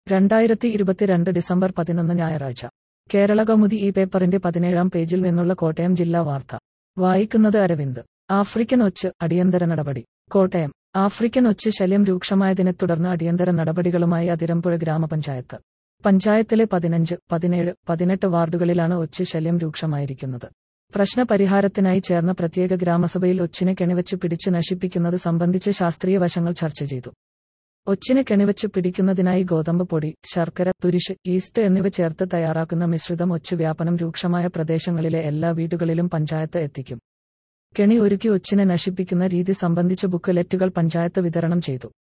രണ്ടായിരത്തി ഇരുപത്തിരണ്ട് ഡിസംബർ പതിനൊന്ന് ഞായറാഴ്ച കേരള കൗമുദി ഈ പേപ്പറിന്റെ പതിനേഴാം പേജിൽ നിന്നുള്ള കോട്ടയം ജില്ലാ വാർത്ത വായിക്കുന്നത് അരവിന്ദ് ആഫ്രിക്കൻ ഒച്ച് അടിയന്തര നടപടി കോട്ടയം ആഫ്രിക്കൻ ഒച്ച് ശല്യം രൂക്ഷമായതിനെ തുടർന്ന് അടിയന്തര നടപടികളുമായി അതിരമ്പുഴ ഗ്രാമപഞ്ചായത്ത് പഞ്ചായത്തിലെ പതിനഞ്ച് പതിനേഴ് പതിനെട്ട് വാർഡുകളിലാണ് ഒച്ച് ശല്യം രൂക്ഷമായിരിക്കുന്നത് പ്രശ്നപരിഹാരത്തിനായി ചേർന്ന പ്രത്യേക ഗ്രാമസഭയിൽ ഒച്ചിനെ കെണിവച്ച് പിടിച്ച് നശിപ്പിക്കുന്നത് സംബന്ധിച്ച് ശാസ്ത്രീയ വശങ്ങൾ ചർച്ച ചെയ്തു ഒച്ചിനെ കെണിവച്ച് പിടിക്കുന്നതിനായി ഗോതമ്പ് പൊടി ശർക്കര തുരിശ് ഈസ്റ്റ് എന്നിവ ചേർത്ത് തയ്യാറാക്കുന്ന മിശ്രിതം ഒച്ച് വ്യാപനം രൂക്ഷമായ പ്രദേശങ്ങളിലെ എല്ലാ വീടുകളിലും പഞ്ചായത്ത് എത്തിക്കും കെണി ഒരുക്കി ഒച്ചിനെ നശിപ്പിക്കുന്ന രീതി സംബന്ധിച്ച ബുക്കലെറ്റുകൾ പഞ്ചായത്ത് വിതരണം ചെയ്തു